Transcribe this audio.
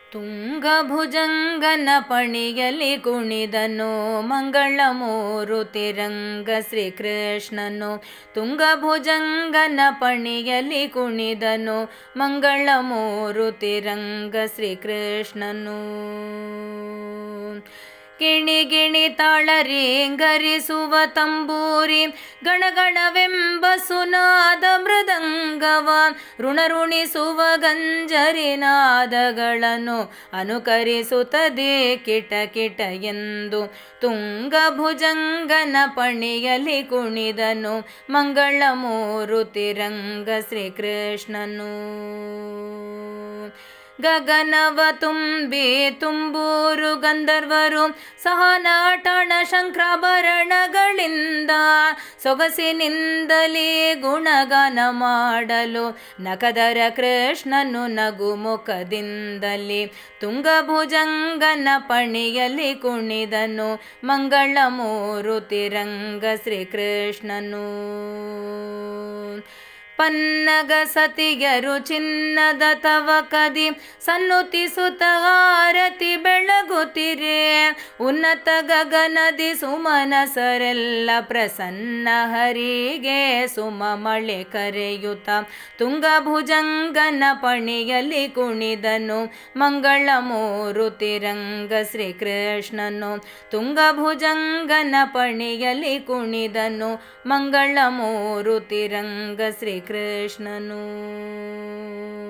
ತುಂಗಭುಜಂಗನ ಪಣಿಯಲಿ ಕುಣಿದನು ಮಂಗಳ ಮೂರುತಿ ರಂಗ ಶ್ರೀಕೃಷ್ಣನು ತುಂಗಭುಜಂಗನ ಪಣಿಯಲಿ ಕುಣಿದನು ಮಂಗಳ ಮೂರುತಿ ರಂಗ ಶ್ರೀಕೃಷ್ಣನು ಗಿಣಿ ಗಿಣಿ ತಾಳರಿಂಗರಿಸುವ ತಂಬೂರಿ ಗಣಗಣವೆಂಬ ಸುನಾದ ಮೃದಂಗವ ಋಣರುಣಿಸುವ ಗಂಜರಿನಾದಗಳನ್ನು ಅನುಕರಿಸುತ್ತದೆ ಕಿಟ ಕಿಟ ಎಂದು ತುಂಗಭುಜಂಗನ ಪಣಿಯಲಿ ಕುಣಿದನು ಮಂಗಳ ಮೂರುತಿ ರಂಗ ಶ್ರೀಕೃಷ್ಣನು ಗಗನವ ತುಂಬಿ ತುಂಬೂರು ಗಂಧರ್ವರು ಸಹನಾಟಣ ಶಂಕ್ರಾಭರಣಗಳಿಂದ ಸೊಗಸಿನಿಂದಲೇ ಗುಣಗಾನ ಮಾಡಲು ನಕದರ ಕೃಷ್ಣನು ನಗು ಮುಖದಿಂದಲೇ ತುಂಗಭುಜಂಗನ ಪಣಿಯಲಿ ಕುಣಿದನು ಮಂಗಳ ಮೂರುತಿ ರಂಗ ಶ್ರೀಕೃಷ್ಣನು ಪನ್ನಗ ಸತಿಯರು ಚಿನ್ನದ ತವಕದಿ ಸನ್ನುತಿಸುತ್ತ ಆರತಿ ಬೆಳಗುತ್ತಿರೆ ಉನ್ನತ ಗಗನದಿ ಸುಮನಸರೆಲ್ಲ ಪ್ರಸನ್ನ ಹರಿಗೆ ಸುಮ ಮಳೆ ಕರೆಯುತ್ತ ತುಂಗಭುಜಂಗನ ಪಣಿಯಲಿ ಕುಣಿದನು ಮಂಗಳ ಮೂರುತಿ ರಂಗ ಶ್ರೀಕೃಷ್ಣನು ತುಂಗಭುಜಂಗನ ಪಣಿಯಲಿ ಕುಣಿದನು ಮಂಗಳ ಮೂರುತಿ ರಂಗ ಶ್ರೀಕೃಷ್ಣನು